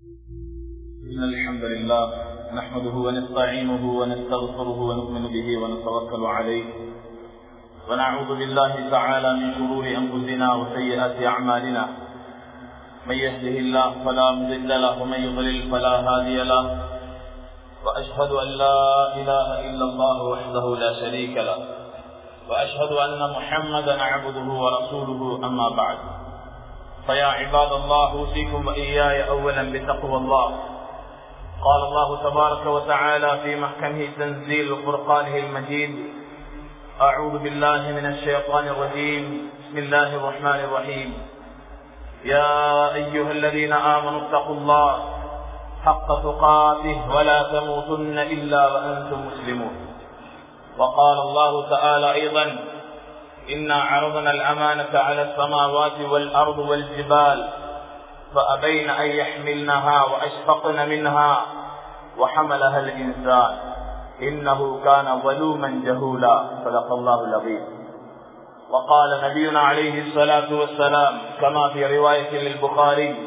إن الحمد لله نحمده ونستعينه ونستغفره ونؤمن به ونتوكل عليه ونعوذ بالله تعالى من شرور أنفسنا وسيئات أعمالنا من يهده الله فلا مضل له ومن يضلل فلا هادي له وأشهد أن لا إله إلا الله وحده لا شريك له وأشهد أن محمدا عبده ورسوله أما بعد فيا عباد الله أوصيكم وإياي أولا بتقوى الله قال الله تبارك وتعالى في محكمه تنزيل قرآنه المجيد أعوذ بالله من الشيطان الرجيم بسم الله الرحمن الرحيم يا أيها الذين آمنوا اتقوا الله حق تقاته ولا تموتن إلا وأنتم مسلمون وقال الله تعالى أيضا إنا عرضنا الأمانة على السماوات والأرض والجبال فأبين أن يحملنها وأشفقن منها وحملها الإنسان إنه كان ظلوما جهولا صدق الله العظيم وقال نبينا عليه الصلاة والسلام كما في رواية للبخاري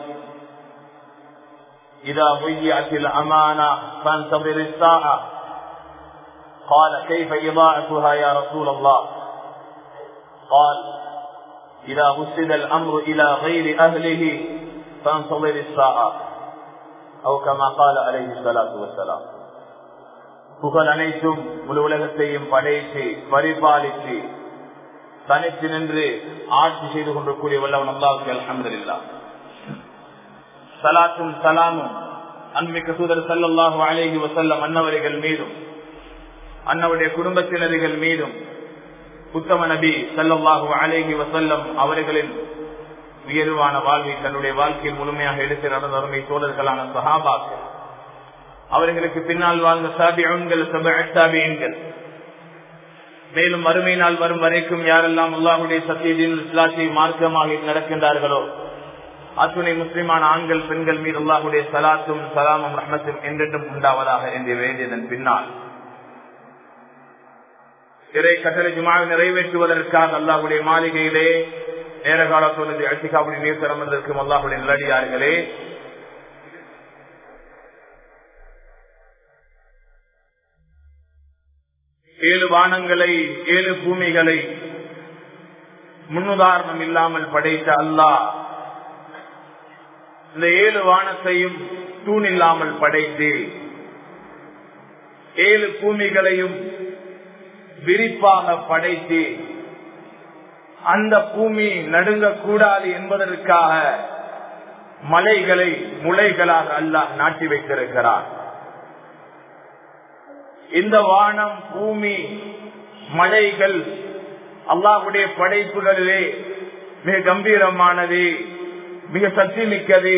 إذا ضيعت الأمانة فانتظر الساعة قال كيف إضاعتها يا رسول الله قال إذا وسد الأمر إلى غير أهله فانتظر الساعة أو كما قال عليه الصلاة والسلام புகழ் அனைத்தும் முழு உலகத்தையும் படைத்து பரிபாலித்து தனித்து நின்று ஆட்சி செய்து கொண்டிருக்கூடிய வல்லவன் அல்லாவுக்கு அலமதுல்லா சலாத்தும் சலாமும் அன்மிக்க சூதர் சல்லாஹூ அலேஹி வசல்லம் அன்னவர்கள் மீதும் அன்னவருடைய குடும்பத்தினர்கள் மீதும் உத்தம நபி சல்லாஹூ அலேஹி வசல்லம் அவர்களின் உயர்வான வாழ்வை தன்னுடைய வாழ்க்கையில் முழுமையாக எடுத்து நடந்த அருமை தோழர்களான சஹாபாக்கள் அவர்களுக்கு பின்னால் வாழ்ந்த சாபியன்கள் சாபியன்கள் மேலும் வறுமை நாள் வரும் வரைக்கும் யாரெல்லாம் அல்லாஹுடைய சத்தியத்தின் இஸ்லாத்தை மார்க்கமாக நடக்கின்றார்களோ அத்துணை முஸ்லிமான ஆண்கள் பெண்கள் மீது அல்லாஹுடைய சலாத்தும் சலாமும் ரஹமத்தும் என்றென்றும் உண்டாவதாக என்று வேண்டியதன் பின்னால் இறை கட்டளை ஜுமாவை நிறைவேற்றுவதற்காக அல்லாஹுடைய மாளிகையிலே நேர காலத்தோடு அழ்த்திகாவுடைய நீர் திறமதற்கும் அல்லாஹுடைய நிலடியார்களே ஏழு வானங்களை ஏழு பூமிகளை முன்னுதாரணம் இல்லாமல் படைத்த அல்லாஹ் இந்த ஏழு வானத்தையும் தூண் இல்லாமல் படைத்து ஏழு பூமிகளையும் விரிப்பாக படைத்து அந்த பூமி நடுங்கக்கூடாது என்பதற்காக மலைகளை முளைகளாக அல்லாஹ் நாட்டி வைத்திருக்கிறார் இந்த வானம் பூமி மலைகள் அல்லாஹுடைய படைப்புகளிலே மிக கம்பீரமானது மிக சக்தி மிக்கது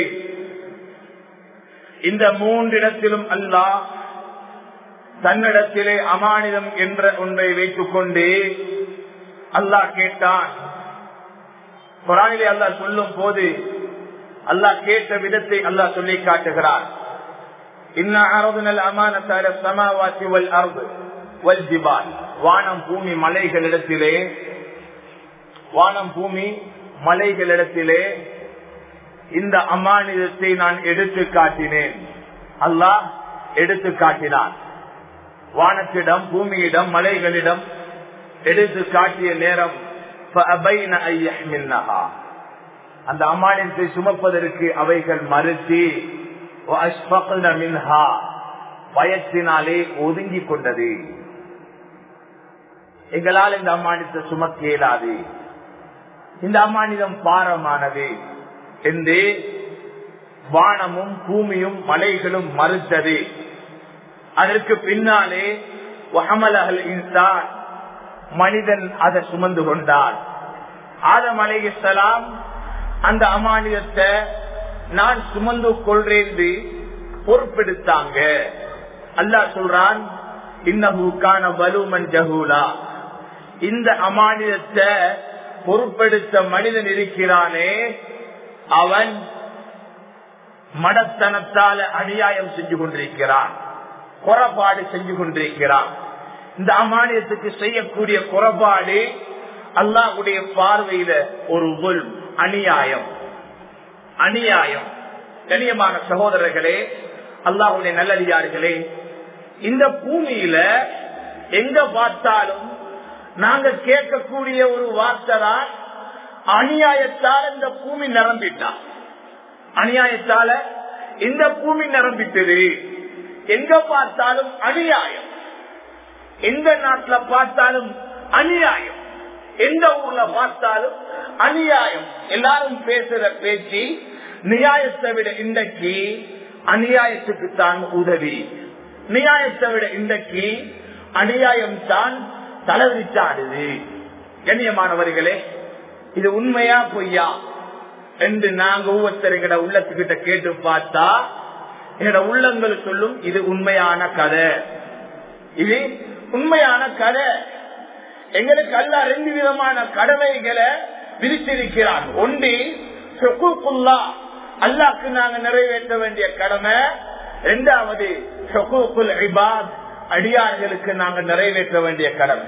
இந்த மூன்றிடத்திலும் அல்லாஹ் தன்னிடத்திலே அமானிதம் என்ற ஒன்றை வைத்துக் கொண்டு அல்லாஹ் கேட்டான் குரானிலே அல்லாஹ் சொல்லும் போது அல்லாஹ் கேட்ட விதத்தை அல்லாஹ் சொல்லி காட்டுகிறான் வானம் பூமி மலைகளிடத்திலே வானம் பூமி மலைகளிடத்திலே இந்த அமானிதத்தை நான் எடுத்து காட்டினேன் அல்லாஹ் எடுத்து காட்டினான் வானத்திடம் பூமியிடம் மலைகளிடம் எடுத்து காட்டிய நேரம் அந்த அமானியத்தை சுமப்பதற்கு அவைகள் மறுத்து பயத்தினாலே ஒதுங்கி கொண்டது எங்களால் இந்த அம்மானியத்தை சுமக்க இயலாது இந்த அம்மானிதம் பாரமானது என்று வானமும் பூமியும் மலைகளும் மறுத்தது அதற்கு பின்னாலே இன்சான் மனிதன் அதை சுமந்து கொண்டான் ஆதம் அலையலாம் அந்த அமானியத்தை நான் சுமந்து கொள்றேன் பொறுப்பெடுத்தாங்க அல்லா சொல்றான் இன்னஹூக்கான வலுமன் ஜஹூலா இந்த அமானியத்தை பொறுப்பெடுத்த மனிதன் இருக்கிறானே அவன் மடத்தனத்தால அநியாயம் செஞ்சு கொண்டிருக்கிறான் குறப்பாடு செஞ்சு கொண்டிருக்கிறான் இந்த அமானியத்துக்கு செய்யக்கூடிய குறப்பாடு அல்லாஹுடைய பார்வையில ஒரு உல் அநியாயம் அநியாயம் கண்ணியமான சகோதரர்களே அல்லாஹுடைய நல்லடியார்களே இந்த பூமியில எங்க பார்த்தாலும் நாங்க கேட்கக்கூடிய ஒரு வார்த்தை தான் அநியாயத்தால் இந்த பூமி நிரம்பிட்டா அநியாயத்தால இந்த பூமி நிரம்பிட்டது எங்க பார்த்தாலும் அநியாயம் எந்த நாட்டுல பார்த்தாலும் அநியாயம் எந்த ஊர்ல பார்த்தாலும் அநியாயம் எல்லாரும் பேசுற பேச்சு நியாயத்தை விட இன்றைக்கு அநியாயத்துக்கு தான் உதவி நியாயத்தை விட இன்றைக்கு அநியாயம் தான் தலைவிரிச்சாடுது கண்ணியமானவர்களே இது உண்மையா பொய்யா என்று நாங்க ஒவ்வொருத்தருங்கிற உள்ளத்துக்கிட்ட கேட்டு பார்த்தா என்னோட உள்ளங்கள் சொல்லும் இது உண்மையான கதை இது உண்மையான கதை எங்களுக்கு அல்ல ரெண்டு விதமான கடமைகளை விரித்திருக்கிறார் ஒன்று சொகுக்குல்லா அல்லாக்கு நாங்க நிறைவேற்ற வேண்டிய கடமை இரண்டாவது சொகுக்குல் இபாத் அடியார்களுக்கு நாங்க நிறைவேற்ற வேண்டிய கடமை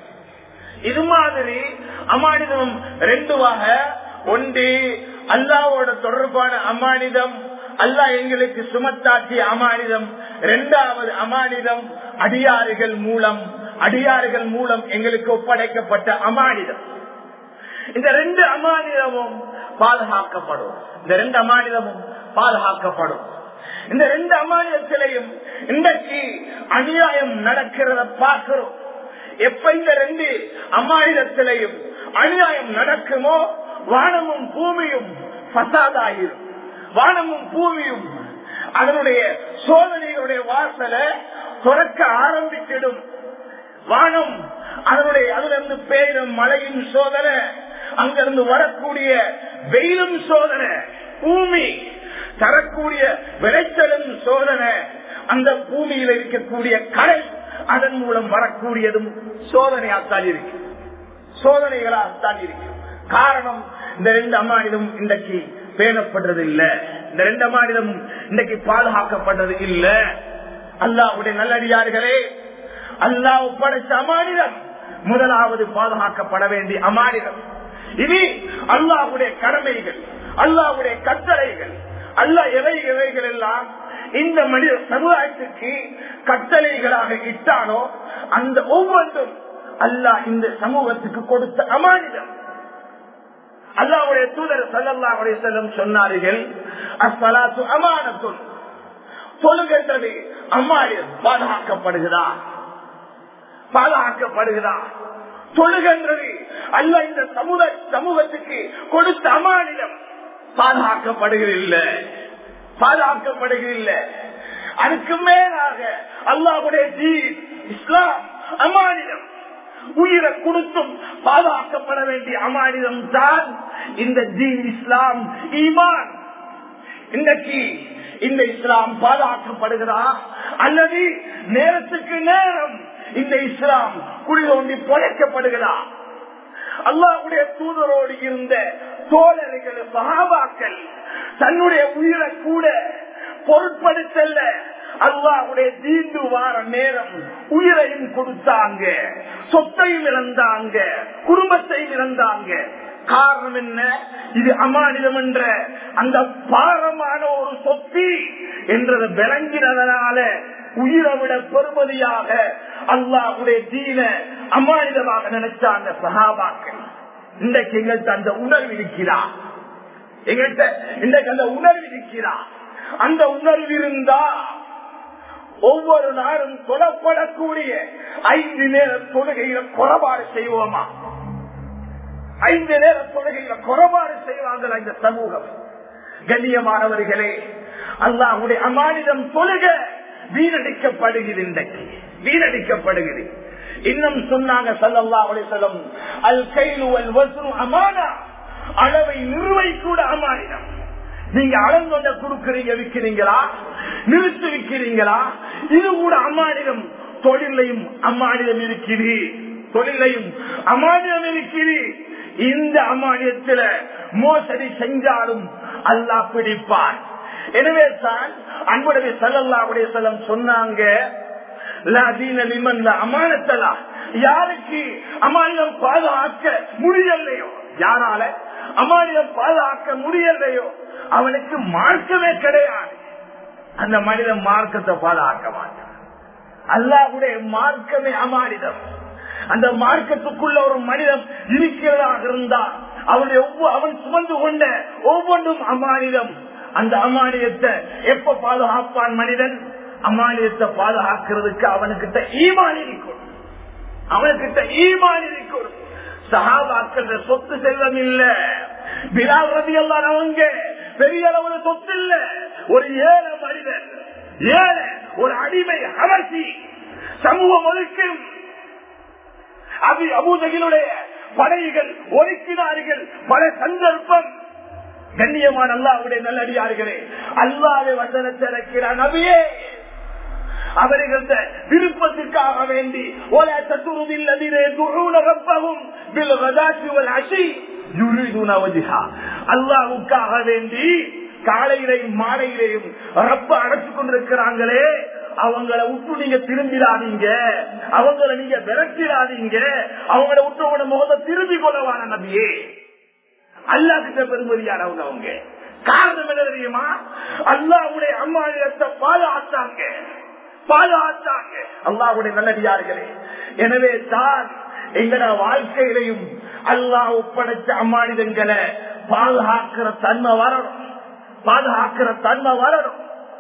இது மாதிரி அமானிதம் ரெண்டு வகை ஒன்று அல்லாவோட தொடர்பான அமானிதம் அல்லாஹ் எங்களுக்கு சுமத்தாற்றிய அமானிதம் இரண்டாவது அமானிதம் அடியாறுகள் மூலம் அடியாறுகள் மூலம் எங்களுக்கு ஒப்படைக்கப்பட்ட அமானிதம் இந்த ரெண்டு அமானிதமும் பாதுகாக்கப்படும் இந்த ரெண்டு அமானிதமும் பாதுகாக்கப்படும் இந்த ரெண்டு அமானியத்திலையும் இன்றைக்கு அநியாயம் நடக்கிறத பார்க்கிறோம் எப்ப இந்த ரெண்டு அமானிதத்திலையும் அநியாயம் நடக்குமோ வானமும் பூமியும் பசாதாயிரும் வானமும் பூமியும் அதனுடைய சோதனைகளுடைய வாசலை துறக்க ஆரம்பித்திடும் வானம் அதனுடைய அதுல இருந்து பெய்யும் மழையும் சோதனை அங்கிருந்து வரக்கூடிய வெயிலும் சோதனை பூமி தரக்கூடிய விளைச்சலும் சோதனை அந்த பூமியில் இருக்கக்கூடிய கடல் அதன் மூலம் வரக்கூடியதும் சோதனையாத்தான் இருக்கு சோதனைகளாகத்தான் இருக்கு காரணம் இந்த ரெண்டு அம்மானிலும் இன்றைக்கு பேணப்படுறது இல்ல இந்த ரெண்டு அம்மானிலும் இன்றைக்கு பாதுகாக்கப்படுறது இல்ல அல்லாவுடைய நல்லடியார்களே அல்லாஹ் படைச்ச அமானிதம் முதலாவது பாதுகாக்கப்பட வேண்டிய அமானிதம் இது அல்லாஹுடைய கடமைகள் அல்லாஹுடைய கட்டளைகள் அல்ல எவை எவைகள் எல்லாம் இந்த மனித சமுதாயத்துக்கு கட்டளைகளாக இட்டானோ அந்த ஒவ்வொன்றும் அல்லாஹ் இந்த சமூகத்துக்கு கொடுத்த அமானிதம் அல்லாவுடைய தூதர் சல்லாவுடைய செல்லம் சொன்னார்கள் அஸ்வலாத்து அமானத்துன் தொழுகின்றது அம்மானியம் பாதுகாக்கப்படுகிறா பாதுகாக்கப்படுகிறா தொழுகின்றது அல்ல இந்த சமூக சமூகத்துக்கு கொடுத்த அமானிடம் பாதுகாக்கப்படுகிறதில்ல பாதுகாக்கப்படுகிறதில்ல அதுக்கு மேலாக அல்லாவுடைய தீன் இஸ்லாம் அமானிடம் உயிரை கொடுத்தும் பாதுகாக்கப்பட வேண்டிய அமானிதம் தான் இந்த தீன் இஸ்லாம் ஈமான் இன்றைக்கு இந்த இஸ்லாம் பாதுகாக்கப்படுகிறா அல்லது நேரத்துக்கு நேரம் இந்த இஸ்லாம் குழி தோண்டி புழைக்கப்படுகிறா அல்லாவுடைய தூதரோடு இருந்த தோழர்கள் சகாபாக்கள் தன்னுடைய உயிரை கூட பொருட்படுத்தல்ல அல்லாவுடைய தீண்டு வார நேரம் உயிரையும் கொடுத்தாங்க சொத்தையும் இழந்தாங்க குடும்பத்தையும் இழந்தாங்க காரணம் என்ன இது அமானிதம் என்ற அந்த பாரமான ஒரு சொத்தி என்றதை விளங்கினதனால உயிரை விட பெருமதியாக அல்லாவுடைய தீன அமானிதமாக நினைச்ச அந்த சகாபாக்கள் இன்றைக்கு எங்கள்கிட்ட அந்த உணர்வு இருக்கிறா எங்கள்கிட்ட இன்றைக்கு அந்த உணர்வு இருக்கிறா அந்த உணர்வு இருந்தா ஒவ்வொரு நாளும் தொழப்படக்கூடிய ஐந்து நேர தொழுகையில குறைபாடு செய்வோமா ஐந்து நேர தொழுகையில குறைபாடு செய்வாங்களா இந்த சமூகம் கண்ணியமானவர்களே அல்லாஹுடைய அமானிதம் தொழுக வீணடிக்கப்படுகிறது இன்றைக்கு வீணடிக்கப்படுகிறது இன்னும் சொன்னாங்க சல்லல்லா சொல்லும் அல் கைலு அல் வசூ அமானா அளவை நிறுவை கூட அமானிதம் நீங்க அளந்தொண்ட கொடுக்கிறீங்க விற்கிறீங்களா நிறுத்தி விற்கிறீங்களா இது கூட அம்மானிடம் தொழிலையும் அம்மானிடம் இருக்குது தொழிலையும் அம்மானிடம் இருக்குது இந்த அம்மானியத்தில் மோசடி செஞ்சாலும் அல்லாஹ் பிடிப்பான் எனவே தான் அன்புடைய சல்லல்லாவுடைய செல்லம் சொன்னாங்க அமானத்தலா யாருக்கு அமானியம் பாதுகாக்க முடியலையோ யாரால அமானிதம் பாதுகாக்க முடியலையோ அவனுக்கு மார்க்கமே கிடையாது அந்த மனிதன் மார்க்கத்தை பாதுகாக்க மாட்டான் அல்லாஹுடைய மார்க்கமே அமானிதம் அந்த மார்க்கத்துக்குள்ள ஒரு மனிதன் இருக்கிறதாக இருந்தால் அவனுடைய ஒவ்வொரு அவன் சுமந்து கொண்ட ஒவ்வொன்றும் அமானிதம் அந்த அமானியத்தை எப்ப பாதுகாப்பான் மனிதன் அமானியத்தை பாதுகாக்கிறதுக்கு அவனுக்கிட்ட ஈமான் இருக்கும் அவனுக்கிட்ட ஈமான் இருக்கும் சகாபாக்கள் சொத்து செல்வம் இல்ல விழாவிரதி எல்லாம் அவங்க பெரிய அளவுல சொத்து இல்ல ஒரு ஏழை மனிதன் ஏழை ஒரு அடிமை அமர்த்தி சமூகம் ஒதுக்கும் அபி அபூதகிலுடைய படைகள் ஒதுக்கினார்கள் பல சந்தர்ப்பம் கண்ணியமான அல்லாவுடைய நல்லடியார்களே அல்லாவை வசனத்திறக்கிறார் நபியே அவர்கள் விருப்பத்திற்காக வேண்டி ஒரே தத்துருதில்லதிலே துருணரப்பவும் அல்லாவுக்காக வேண்டி காலையிலையும் மாலையிலையும் ரப்ப அடைச்சு கொண்டிருக்கிறாங்களே அவங்கள விட்டு நீங்க திரும்பிடாதீங்க அவங்கள நீங்க விரட்டிடாதீங்க அவங்கள விட்டு உங்களோட முகத்தை திரும்பி கொள்ளவான நபியே அல்லா கிட்ட பெருமதியானவங்க அவங்க காரணம் என்ன தெரியுமா அல்லாவுடைய அம்மாநிலத்தை பாதுகாத்தாங்க பாதுகாத்தாங்க அல்லாவுடைய நல்லடியார்களே எனவே தான் எங்கட வாழ்க்கையிலையும் அல்லாஹ் ஒப்படைச்ச அம்மாநிலங்களை பாதுகாக்கிற தன்மை வரணும் பாதுகாக்கிற தன்மை வரணும்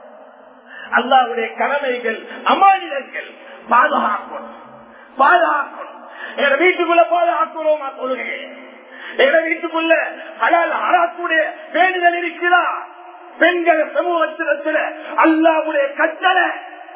அல்லாவுடைய கடமைகள் அமானிதங்கள் பாதுகாக்கணும் பாதுகாக்கணும் என் வீட்டுக்குள்ள பாதுகாக்கிறோமா தொழுகை என் வீட்டுக்குள்ள ஹலால் ஆராக்கூடிய பேணுதல் இருக்கிறா பெண்கள் சமூகத்திடத்தில் அல்லாவுடைய கட்டளை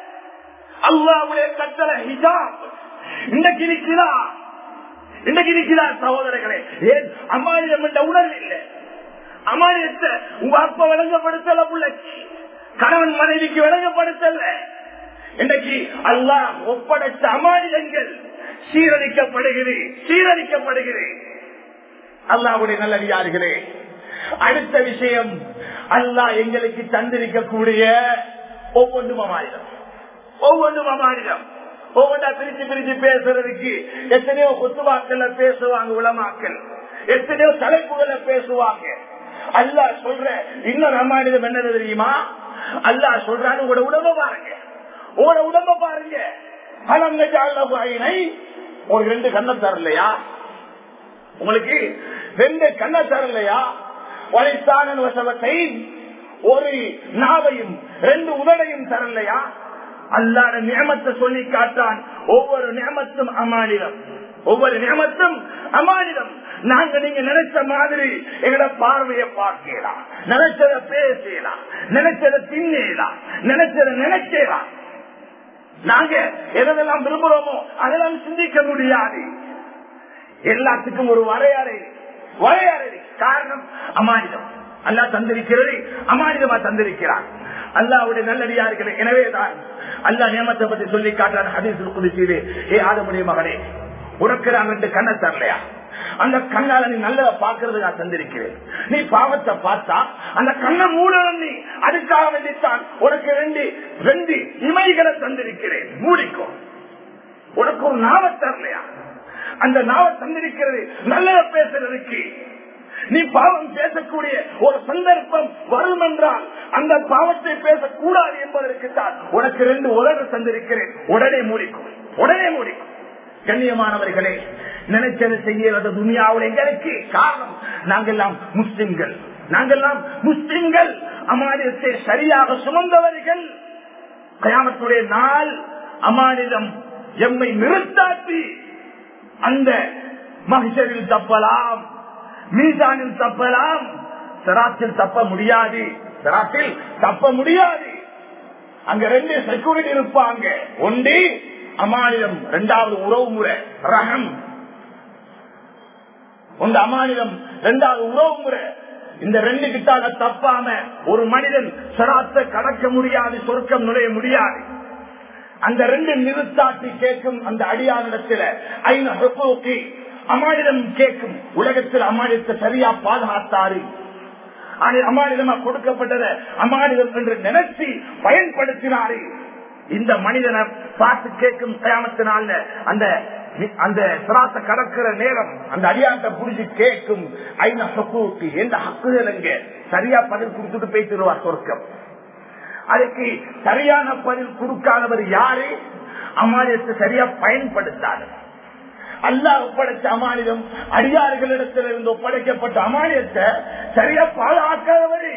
அல்லாவுடைய கட்டளை ஹிஜாப் இன்னைக்கு இருக்கிறா இன்னைக்கு இருக்கிறார் சகோதரர்களே ஏன் அமானியம் என்ற உணர்வு இல்லை அமானியத்தை உங்க அப்பா விளங்கப்படுத்தல பிள்ளைக்கு கணவன் மனைவிக்கு விளங்கப்படுத்தல இன்றைக்கு அல்லாஹ் ஒப்படைத்த அமானிதங்கள் சீரழிக்கப்படுகிறது சீரழிக்கப்படுகிறது அல்லாவுடைய நல்லடியார்களே அடுத்த விஷயம் அல்லாஹ் எங்களுக்கு தந்திருக்கக்கூடிய ஒவ்வொன்றும் அமானிதம் ஒவ்வொன்றும் அமானிதம் ஒவ்வொன்றா பிரிச்சு பிரிச்சு பேசுறதுக்கு எத்தனையோ கொத்துவாக்கள்ல பேசுவாங்க உளமாக்கல் எத்தனையோ தலைப்புகளை பேசுவாங்க அல்லாஹ் சொல்ற இன்னொரு அம்மானிதம் என்ன தெரியுமா அல்லாஹ் சொல்றான்னு உங்களோட உடம்ப பாருங்க உங்களோட உடம்ப பாருங்க அலங்கஜாலை ஒரு ரெண்டு கண்ணை தரலையா உங்களுக்கு ரெண்டு கண்ணை தரலையா வலிசானன் வசவத்தை ஒரு நாவையும் ரெண்டு உதடையும் தரலையா அல்லாத நியமத்தை சொல்லி காட்டான் ஒவ்வொரு நியமத்தும் அமானிதம் ஒவ்வொரு நியமத்தும் அமானிதம் நாங்க நீங்க நினைச்ச மாதிரி எங்களோட பார்வையை பார்க்கலாம் நினைச்சத பேசலாம் நினைச்சத தின்னலாம் நினைச்சத நினைக்கலாம் நாங்க எதெல்லாம் விரும்புறோமோ அதெல்லாம் சிந்திக்க முடியாது எல்லாத்துக்கும் ஒரு வரையறை வரையறை காரணம் அமானிதம் அல்லா தந்திருக்கிறது அமானிதமா தந்திருக்கிறார் அல்லாவுடைய நல்லடியார்கள் எனவேதான் அல்லா நியமத்தை பத்தி சொல்லி காட்டான் ஹதீஸ் குதிச்சது ஏ ஆதமுடைய மகனே உனக்கு நான் ரெண்டு கண்ணை தரலையா அந்த கண்ணால நீ நல்லத பாக்குறது நான் தந்திருக்கிறேன் நீ பாவத்தை பார்த்தா அந்த கண்ணை மூடணும் நீ அதுக்காக வேண்டித்தான் உனக்கு ரெண்டு ரெண்டு இமைகளை தந்திருக்கிறேன் மூடிக்கும் உனக்கு ஒரு நாவ தரலையா அந்த நாவ தந்திருக்கிறது நல்லத பேசுறதுக்கு நீ பாவம் பேசக்கூடிய ஒரு சந்தர்ப்பம் வரும் என்றால் அந்த பாவத்தை பேசக்கூடாது என்பதற்கு தான் உனக்கு ரெண்டு உலக தந்திருக்கிறேன் உடனே மூடிக்கும் உடனே மூடிக்கும் கண்ணியமானவர்களே நினைச்சதை செய்யறது துனியாவில் எங்களுக்கு காரணம் நாங்கெல்லாம் முஸ்லிம்கள் நாங்கெல்லாம் முஸ்லிம்கள் அமானியத்தை சரியாக சுமந்தவர்கள் கயாமத்துடைய நாள் அமானிதம் எம்மை நிறுத்தாட்டி அந்த மகிஷரில் தப்பலாம் மீசானில் தப்பலாம் சராத்தில் தப்ப முடியாது சராத்தில் தப்ப முடியாது அங்க ரெண்டு செக்யூரிட்டி இருப்பாங்க ஒன்று அமானிதம் இரண்டாவது உறவு முறை ரகம் ஒன்று அமானிதம் இரண்டாவது உறவு முறை இந்த ரெண்டு கிட்டாக தப்பாம ஒரு மனிதன் சராத்தை கடக்க முடியாது சொர்க்கம் நுழைய முடியாது அந்த ரெண்டு நிறுத்தாட்டி கேட்கும் அந்த அடியானிடத்துல ஐநூறு அமானிதம் கேட்கும் உலகத்தில் அமானியத்தை சரியா பாதுகாத்தாரு அமானிதமா கொடுக்கப்பட்டத அமானிதம் என்று நினைச்சு பயன்படுத்தினாரு இந்த மனிதனை பார்த்து கேட்கும் கயாமத்தினால அந்த அந்த சிராத்த கடக்கிற நேரம் அந்த அடியாட்ட புடிச்சு கேட்கும் ஐநா ஹக்கூக்கு எந்த ஹக்குகள் எங்க சரியா பதில் கொடுத்துட்டு போய்த்துருவார் சொர்க்கம் அதுக்கு சரியான பதில் கொடுக்காதவர் யாரு அமானியத்தை சரியா பயன்படுத்தாது அல்லாஹ் ஒப்படைச்ச அமானிதம் அடியார்களிடத்தில் இருந்து ஒப்படைக்கப்பட்ட அமானியத்தை சரியா பாதுகாக்காதவர்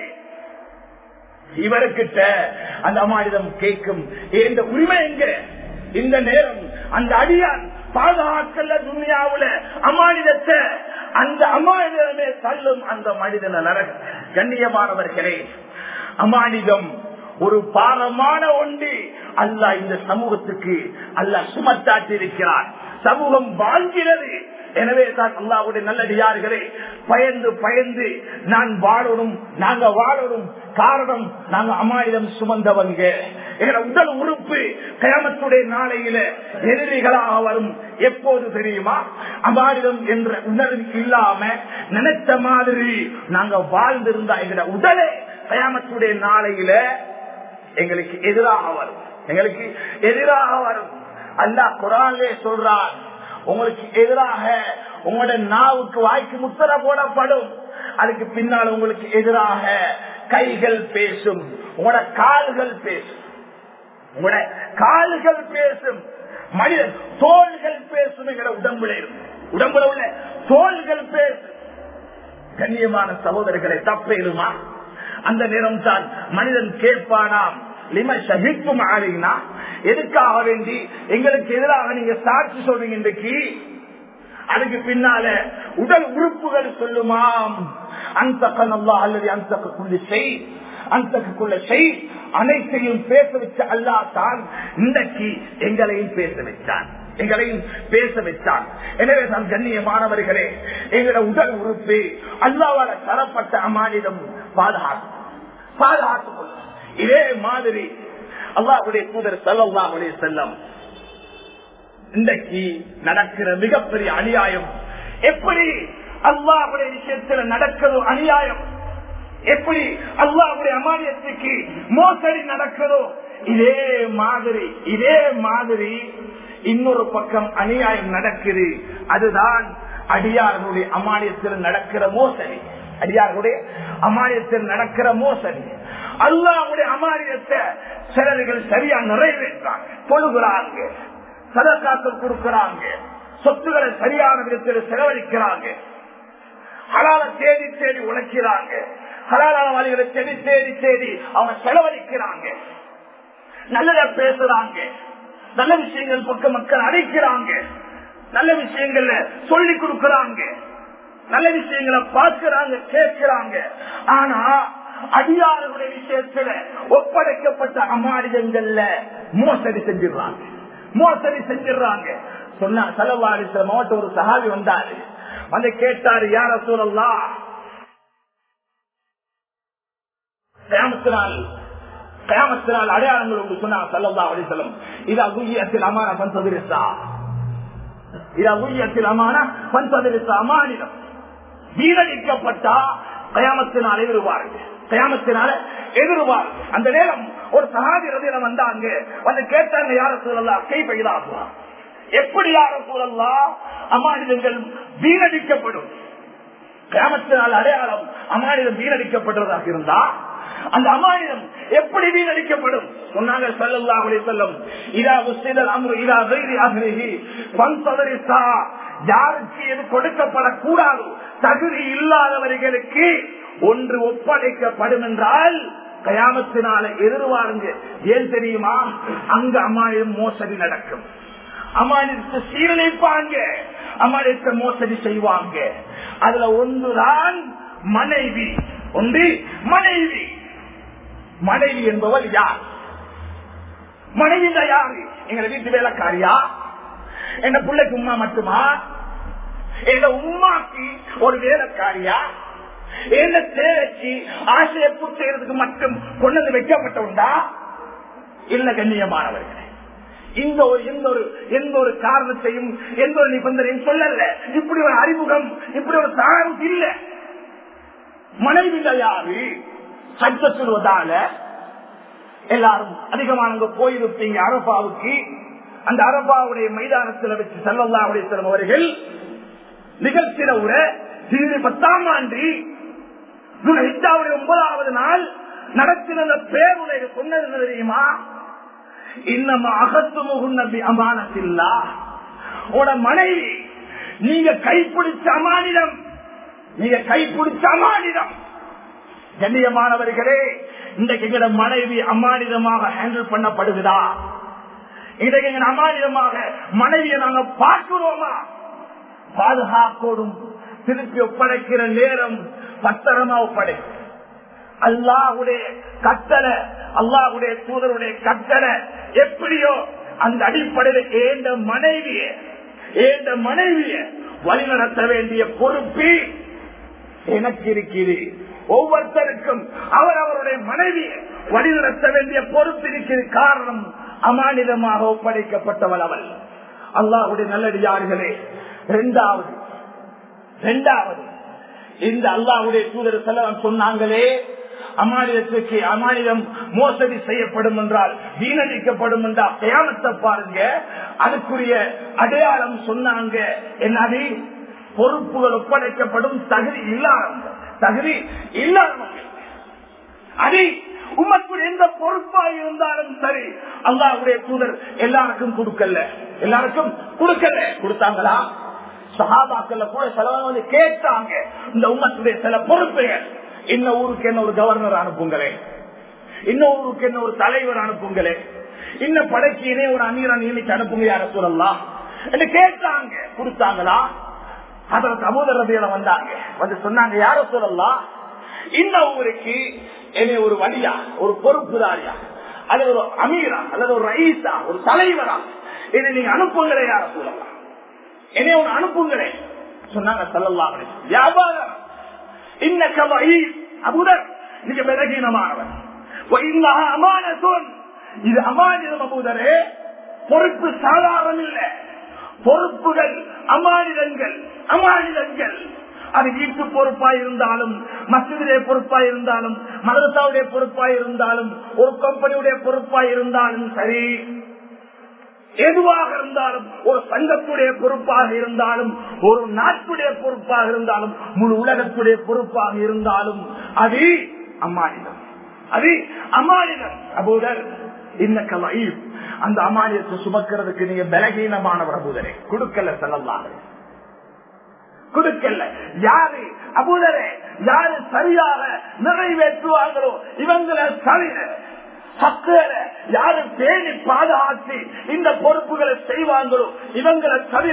இவருக்கிட்ட அந்த அமானிதம் கேட்கும் இந்த உரிமை எங்க இந்த நேரம் அந்த அடியான் பாதுகாக்கல துணியாவுல அமானிதத்தை அந்த அமானிதமே தள்ளும் அந்த மனிதன நரக கண்ணியமானவர்களே அமானிதம் ஒரு பாரமான ஒன்று அல்லாஹ் இந்த சமூகத்துக்கு அல்லாஹ் சுமத்தாட்டி இருக்கிறார் சமூகம் வாழ்கிறது எனவே தான் அல்லாவுடைய நல்லடியார்களே பயந்து பயந்து நான் வாழணும் நாங்க வாழணும் காரணம் நாங்க அமானிதம் சுமந்தவங்க எங்களோட உடல் உறுப்பு கயமத்துடைய நாளையில எதிரிகளாக வரும் எப்போது தெரியுமா அமானிதம் என்ற உணர்வு இல்லாம நினைத்த மாதிரி நாங்க வாழ்ந்திருந்தா எங்களோட உடலே கயாமத்துடைய நாளையில எங்களுக்கு எதிராக வரும் எங்களுக்கு எதிராக வரும் அல்லாஹ் குரானே சொல்றான் உங்களுக்கு எதிராக உங்களோட நாவுக்கு வாய்க்கு முத்தர போடப்படும் அதுக்கு பின்னால் உங்களுக்கு எதிராக கைகள் பேசும் உங்களோட கால்கள் பேசும் உங்களோட கால்கள் பேசும் மனித தோள்கள் பேசும் எங்களோட உடம்புல உடம்புல உள்ள தோள்கள் பேசும் கண்ணியமான சகோதரர்களை தப்பேருமா அந்த நேரம் தான் மனிதன் கேட்பானாம் லிம ஷஹித்தும் ஆறீங்கன்னா எதுக்காக வேண்டி எங்களுக்கு எதிராக நீங்க சாட்சி சொல்றீங்க இன்றைக்கு அதுக்கு பின்னால உடல் உறுப்புகள் சொல்லுமாம் அந்த கனல்லா அல்லது அந்த செய் அந்த செய் அனைத்தையும் பேச வச்ச அல்லா தான் இன்றைக்கு எங்களையும் பேச வச்சான் எங்களையும் பேச வச்சான் எனவே நான் கண்ணியமானவர்களே எங்களோட உடல் உறுப்பு அல்லாவால தரப்பட்ட அமானிடம் பாதுகாக்கும் பாதுகாத்துக் கொள்ளும் இதே மாதிரி அல்லாஹுடைய தூதர் சல்லாஹுடைய செல்லம் இன்றைக்கு நடக்கிற மிகப்பெரிய அநியாயம் எப்படி அல்லாஹுடைய விஷயத்துல நடக்கிறதோ அநியாயம் எப்படி அல்லாஹுடைய அமானியத்துக்கு மோசடி நடக்கிறதோ இதே மாதிரி இதே மாதிரி இன்னொரு பக்கம் அநியாயம் நடக்குது அதுதான் அடியார்களுடைய அமானியத்தில் நடக்கிற மோசடி அடியார்களுடைய அமானியத்தில் நடக்கிற மோசடி அல்லாவுடைய அமானியத்தை சிலர்கள் சரியா நிறைவேற்றாங்க தொழுகிறாங்க சதக்காக்கள் கொடுக்கிறாங்க சொத்துக்களை சரியான விதத்தில் செலவழிக்கிறாங்க ஹலால தேடி தேடி உழைக்கிறாங்க ஹலாலான வழிகளை தேடி தேடி தேடி அவங்க செலவழிக்கிறாங்க நல்லத பேசுறாங்க நல்ல விஷயங்கள் பக்கம் மக்கள் அழைக்கிறாங்க நல்ல விஷயங்கள்ல சொல்லி கொடுக்கறாங்க நல்ல விஷயங்களை பார்க்கிறாங்க கேட்கிறாங்க ஆனா அடியார்களுடைய விஷயத்துல ஒப்படைக்கப்பட்ட அமானியங்கள்ல மோசடி செஞ்சிடறாங்க மோசடி செஞ்சிடறாங்க சொன்னா செலவாடி சில மாவட்டம் ஒரு சகாவி வந்தாரு வந்து கேட்டாரு யார சூழல்லா கிராமத்தினால் கிராமத்தினால் அடையாளங்கள் உண்டு சொன்னா சல்லல்லா அலிசலம் இதா குய்யத்தில் அமான பந்ததிரிசா இதா குய்யத்தில் அமான பந்ததிரிசா அமானிடம் வீரடிக்கப்பட்டா கயாமத்தினால் எதிர்வார்கள் கயாமத்தினால எதிர்வார் அந்த நேரம் ஒரு சகாதி ரதியில வந்தாங்க வந்து கேட்டாங்க யார சூழல்லா கை பயிராகுவா எப்படி யார சூழல்லா அமானிதங்கள் வீணடிக்கப்படும் கிராமத்தினால் அடையாளம் அமானிதம் வீணடிக்கப்படுறதாக இருந்தா அந்த அமானிதம் எப்படி வீணடிக்கப்படும் சொன்னாங்க சல்லல்லா அப்படி சொல்லும் இதா உசிதல் அம்ரு இதா வைரி ஆகிரி பந்ததரிசா யாருக்கு எது கொடுக்கப்படக்கூடாது தகுதி இல்லாதவர்களுக்கு ஒன்று ஒப்படைக்கப்படும் என்றால் கயாமத்தினால எதிர்வாருங்க ஏன் தெரியுமா அங்க அமானியம் மோசடி நடக்கும் அமானியத்தை சீரழிப்பாங்க அமானியத்தை மோசடி செய்வாங்க அதுல ஒன்றுதான் மனைவி ஒன்று மனைவி மனைவி என்பவள் யார் மனைவி யாரு எங்க வீட்டு வேலைக்காரியா என்ன பிள்ளைக்கு உமா மட்டுமா எங்க உமாக்கு ஒரு வேலைக்காரியா என்ன தேவைக்கு ஆசையை பூர்த்தி செய்யறதுக்கு மட்டும் கொண்டு வந்து வைக்கப்பட்ட உண்டா இல்ல கண்ணியமானவர்களே இந்த ஒரு எந்த ஒரு எந்த ஒரு காரணத்தையும் எந்த ஒரு நிபந்தனையும் சொல்லல இப்படி ஒரு அறிமுகம் இப்படி ஒரு தாரம் இல்ல மனைவி யாரு சட்ட சொல்வதால எல்லாரும் அதிகமானவங்க போயிருப்பீங்க அரபாவுக்கு அந்த அரபாவுடைய மைதானத்தில் வச்சு செல்லல்லா அலிஸ்லம் அவர்கள் நிகழ்ச்சியில உர ஹிஜ்ரி பத்தாம் ஆண்டு ஹிஜாவுடைய ஒன்பதாவது நாள் நடத்தின அந்த பேருடைய சொன்னது என்ன தெரியுமா இன்னமா அகத்து முகுநபி அமானத்தில்லா உட மனைவி நீங்க கைப்பிடிச்ச அமானிடம் நீங்க கைப்பிடிச்ச அமானிடம் கண்ணியமானவர்களே இன்றைக்கு எங்கட மனைவி அமானிதமாக ஹேண்டில் பண்ணப்படுகிறா இன்றைக்கு எங்க அமானிதமாக மனைவியை நாங்க பார்க்கிறோமா பாதுகாக்கோடும் திருப்பி ஒப்படைக்கிற நேரம் பத்திரமா ஒப்படை அல்லாஹுடைய கட்டளை அல்லாஹுடைய தூதருடைய கட்டளை எப்படியோ அந்த அடிப்படையில் ஏந்த மனைவிய ஏந்த மனைவிய வழிநடத்த வேண்டிய பொறுப்பு எனக்கு இருக்கிறது ஒவ்வொருத்தருக்கும் அவர் அவருடைய மனைவியை வழிநடத்த வேண்டிய பொறுப்பு இருக்கிறது காரணம் அமானிதமாக ஒப்படைக்கப்பட்டவள் அவள் அல்லாஹுடைய நல்லடியார்களே இரண்டாவது இரண்டாவது இந்த அல்லாஹுடைய தூதர் செலவன் சொன்னாங்களே அமானிதத்துக்கு அமானிதம் மோசடி செய்யப்படும் என்றால் வீணடிக்கப்படும் என்றால் கயாமத்தை பாருங்க அதுக்குரிய அடையாளம் சொன்னாங்க என்னது பொறுப்புகள் ஒப்படைக்கப்படும் தகுதி இல்லாதவங்க தகுதி இல்லாதவங்க அதை உமக்கு எந்த பொறுப்பா இருந்தாலும் சரி அல்லாவுடைய தூதர் எல்லாருக்கும் கொடுக்கல எல்லாருக்கும் கொடுக்கல கொடுத்தாங்களா சகாபாக்கள்ல கூட செலவு வந்து கேட்டாங்க இந்த உம்மத்துடைய சில பொறுப்புகள் இன்ன ஊருக்கு என்ன ஒரு கவர்னர் அனுப்புங்களே இன்னும் ஊருக்கு என்ன ஒரு தலைவர் அனுப்புங்களே இன்ன படைக்கு இனே ஒரு அமீரா நியமிச்சு அனுப்புங்க யார சொல்லலாம் என்று கேட்டாங்க கொடுத்தாங்களா அதுல சமூக ரபியில வந்தாங்க வந்து சொன்னாங்க யார சொல்லலாம் இந்த ஊருக்கு என்னை ஒரு வழியா ஒரு பொறுப்புதாரியா அல்லது ஒரு அமீரா அல்லது ஒரு ரைஸா ஒரு தலைவரா என்னை நீங்க அனுப்புங்களே யார சொல்லலாம் என்னை ஒன்று அனுப்புங்களே சொன்னாங்க சொல்லலாம் வியாபாரம் இன்ன கவை அபுதர் நீங்க பலகீனமானவன் அமானத்தோன் இது அமானிதம் அபுதரே பொறுப்பு சாதாரணம் இல்லை பொறுப்புகள் அமானிதங்கள் அமானிதங்கள் அது வீட்டு பொறுப்பாய் இருந்தாலும் மசிதிலே பொறுப்பாய் இருந்தாலும் மதரசாவுடைய பொறுப்பாய் இருந்தாலும் ஒரு கம்பெனியுடைய பொறுப்பாய் இருந்தாலும் சரி எதுவாக இருந்தாலும் ஒரு சங்கத்துடைய பொறுப்பாக இருந்தாலும் ஒரு நாட்டுடைய பொறுப்பாக இருந்தாலும் முழு உலகத்துடைய பொறுப்பாக இருந்தாலும் அது அம்மானிதம் அது அம்மானிதம் அபூதர் இன்ன கலை அந்த அமானியத்தை சுமக்கிறதுக்கு நீங்க பலகீனமானவர் அபூதரே கொடுக்கல செல்லலாம் கொடுக்கல யாரு அபூதரே யாரு சரியாக நிறைவேற்றுவாங்களோ இவங்களை தவிர சக்கர யாரு பேணி பாதுகாத்து இந்த பொறுப்புகளை செய்வாங்களோ இவங்களை தவிர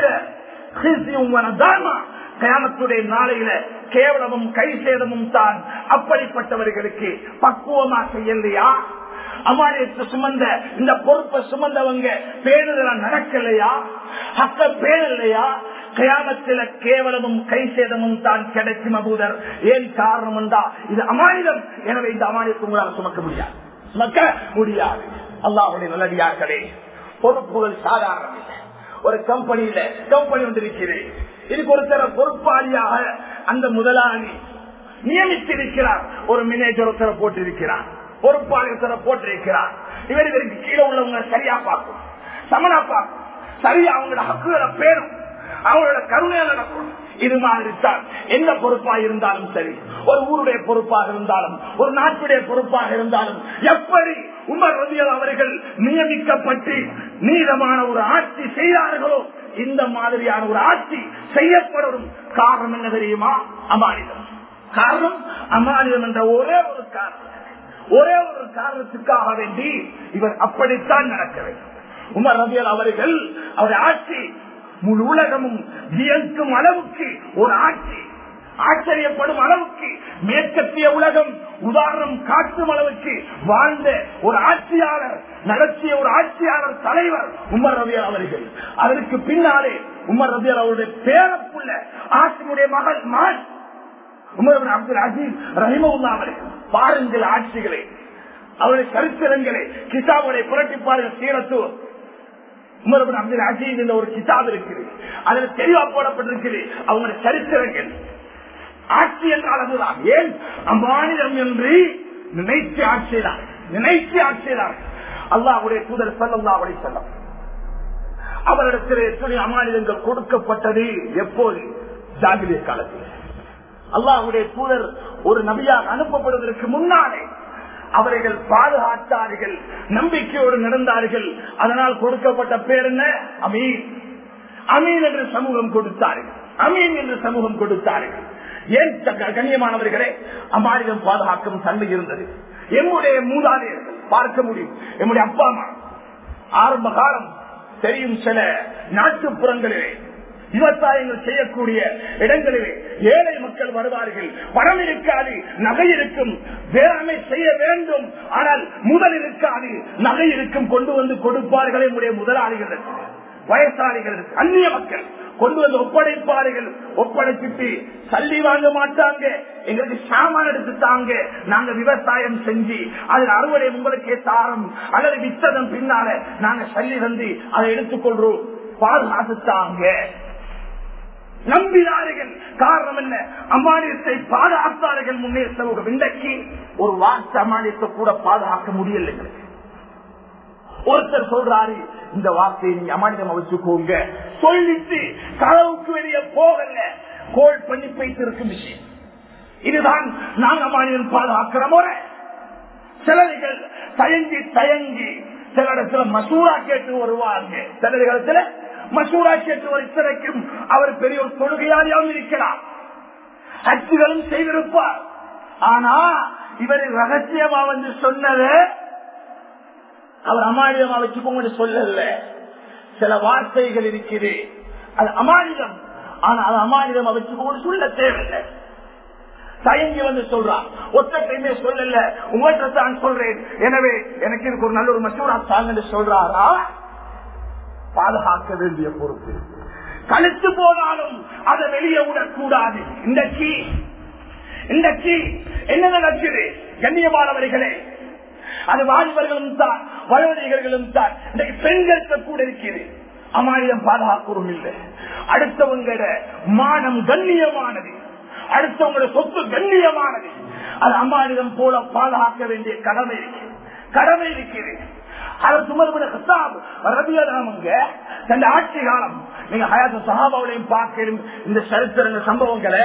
கயாமத்துடைய நாளையில கேவலமும் கை சேதமும் தான் அப்படிப்பட்டவர்களுக்கு பக்குவமா செய்யலையா அமானியத்தை சுமந்த இந்த பொறுப்பை சுமந்தவங்க பேணுதலாம் நடக்கலையா ஹக்க பேணலையா கயாமத்தில கேவலமும் கை சேதமும் தான் கிடைக்கும் அபூதர் ஏன் காரணம் என்றா இது அமானிதம் எனவே இந்த அமானியத்தை உங்களால் சுமக்க முடியாது சுமக்க முடியாது அல்லாஹுடைய நல்லடியார்களே பொறுப்புகள் சாதாரணம் இல்லை ஒரு கம்பெனியில கம்பெனி ஒன்று இருக்கிறது இதுக்கு ஒருத்தர பொறுப்பாளியாக அந்த முதலாளி நியமித்திருக்கிறார் ஒரு மேனேஜர் ஒருத்தர போட்டிருக்கிறார் பொறுப்பாளி ஒருத்தர போட்டிருக்கிறார் இவர் இவருக்கு கீழே உள்ளவங்க சரியா பார்க்கும் சமனா பார்க்கும் சரியா அவங்களோட ஹக்குகளை பேரும் அவங்களோட கருணையில நடக்கும் இது மாதிரி தான் எந்த பொறுப்பாக இருந்தாலும் சரி ஒரு ஊருடைய பொறுப்பாக இருந்தாலும் ஒரு நாட்டுடைய பொறுப்பாக இருந்தாலும் எப்படி உமர் ரவியல் அவர்கள் நியமிக்கப்பட்டு நீளமான ஒரு ஆட்சி செய்தார்களோ இந்த மாதிரியான ஒரு ஆட்சி செய்யப்படும் காரணம் என்ன தெரியுமா அமானிதம் காரணம் அமானிதம் என்ற ஒரே ஒரு காரணம் ஒரே ஒரு காரணத்துக்காக வேண்டி இவர் அப்படித்தான் நடக்க வேண்டும் உமர் ரவியல் அவர்கள் அவருடைய ஆட்சி முழு உலகமும் வியக்கும் அளவுக்கு ஒரு ஆட்சி ஆச்சரியப்படும் அளவுக்கு மேற்கத்திய உலகம் உதாரணம் காட்டும் அளவுக்கு வாழ்ந்த ஒரு ஆட்சியாளர் நடத்திய ஒரு ஆட்சியாளர் தலைவர் உமர் ரவியல் அவர்கள் அதற்கு பின்னாலே உமர் ரவியல் அவருடைய பேரப்புள்ள ஆட்சியுடைய மகள் மான் உமர் அப்துல் அஜீஸ் ரஹிமவுல்லா அவர்கள் பாருங்கள் ஆட்சிகளை அவருடைய சரித்திரங்களை கிசாபுடைய புரட்டிப்பார்கள் சீரத்துவம் உமர் அப்துல் அஜீஸ் என்ற ஒரு கிதாப் இருக்குது அதுல தெளிவா போடப்பட்டிருக்குது அவங்களுடைய சரித்திரங்கள் ஆட்சி என்றால் அதுதான் ஏன் அம்மாநிலம் என்று நினைத்து ஆட்சியதான் நினைத்து ஆட்சியதான் அல்லாஹுடைய தூதர் சல்லா அவரை சொல்லம் அவரிடத்தில் எத்தனை அமானிதங்கள் கொடுக்கப்பட்டது எப்போது ஜாகிரிய காலத்தில் அல்லாஹுடைய தூதர் ஒரு நபியாக அனுப்பப்படுவதற்கு முன்னாலே அவர்கள் பாதுகாத்தார்கள் நம்பிக்கையோடு நடந்தார்கள் அதனால் கொடுக்கப்பட்ட பேர் என்ன அமீன் அமீன் என்று சமூகம் கொடுத்தார்கள் அமீன் என்று சமூகம் கொடுத்தார்கள் ஏன் க- கண்ணியமானவர்களே அமானிதம் பாதுகாக்கும் தன்மை இருந்தது எம்முடைய மூதாதையர்கள் பார்க்க முடியும் எம்முடைய அப்பா அம்மா ஆரம்ப காலம் தெரியும் சில நாட்டுப்புறங்களிலே விவசாயங்கள் செய்யக்கூடிய இடங்களிலே ஏழை மக்கள் வருவார்கள் பணம் இருக்காது நகை இருக்கும் வேளாண்மை செய்ய வேண்டும் ஆனால் முதல் இருக்காது நகை இருக்கும் கொண்டு வந்து கொடுப்பார்கள் என்னுடைய முதலாளிகளுக்கு வயசாளிகள் அந்நிய மக்கள் கொண்டு வந்து ஒப்படைப்பார்கள் ஒப்படைச்சிட்டு சல்லி வாங்க மாட்டாங்க எங்களுக்கு சாமான் எடுத்து தாங்க நாங்க விவசாயம் செஞ்சு அதில் அறுவடை உங்களுக்கே தாரம் அல்லது வித்ததன் பின்னால நாங்க சல்லி வந்து அதை எடுத்துக்கொள்றோம் பாதுகாத்துத்தாங்க நம்பினார்கள் காரணம் என்ன அமானியத்தை பாதுகாத்தார்கள் முன்னே சமூகம் இன்றைக்கு ஒரு வார்த்தை அமானியத்தை கூட பாதுகாக்க முடியல எங்களுக்கு ஒருத்தர் சொல்றாரு இந்த வார்த்தையை நீங்க அமானிதமா வச்சுக்கோங்க சொல்லிட்டு கதவுக்கு வெளியே போகல கோல் பண்ணி வைத்திருக்கும் விஷயம் இதுதான் நாங்க அமானிதம் பாதுகாக்கிற முறை சிலர்கள் தயங்கி தயங்கி சில இடத்துல மசூரா கேட்டு வருவாங்க சில இடத்துல மசூரா கேட்டு வர இத்தனைக்கும் அவர் பெரிய ஒரு தொழுகையாளியாகவும் இருக்கிறார் ஹஜ்ஜுகளும் செய்திருப்பார் ஆனா இவர் ரகசியமா வந்து சொன்னது அவர் அமானிதமா வச்சுக்கோங்க சொல்லல சில வார்த்தைகள் இருக்குது அது அமானிதம் ஆனா அது அமானிதமா வச்சுக்கோங்க சொல்ல தேவையில்லை தயங்கி வந்து சொல்றான் ஒத்தத்தையுமே சொல்லல உங்கள்கிட்ட தான் சொல்றேன் எனவே எனக்கு இதுக்கு ஒரு நல்ல ஒரு மசூரா தாங்கன்னு சொல்றாரா பாதுகாக்க வேண்டிய பொறுப்பு கழுத்து போனாலும் அதை வெளியே விடக்கூடாது இன்றைக்கு இன்றைக்கு என்ன நடக்குது கண்ணியமானவர்களே அது வாலிபர்களும் தான் வயோதிகர்களும் தான் இன்றைக்கு பெண்களுக்கு கூட இருக்கிறது அமானியம் பாதுகாக்கிறோம் இல்லை அடுத்தவங்கள மானம் கண்ணியமானது அடுத்தவங்களோட சொத்து கண்ணியமானது அது அமானிதம் போல பாதுகாக்க வேண்டிய கடமை இருக்கு கடமை இருக்கிறது அவர் சுமர்பட கசாப் ரபியதாமங்க தன் ஆட்சி காலம் நீங்க ஹயாத்த சகாபாவிலையும் பார்க்கணும் இந்த சரித்திர சம்பவங்களை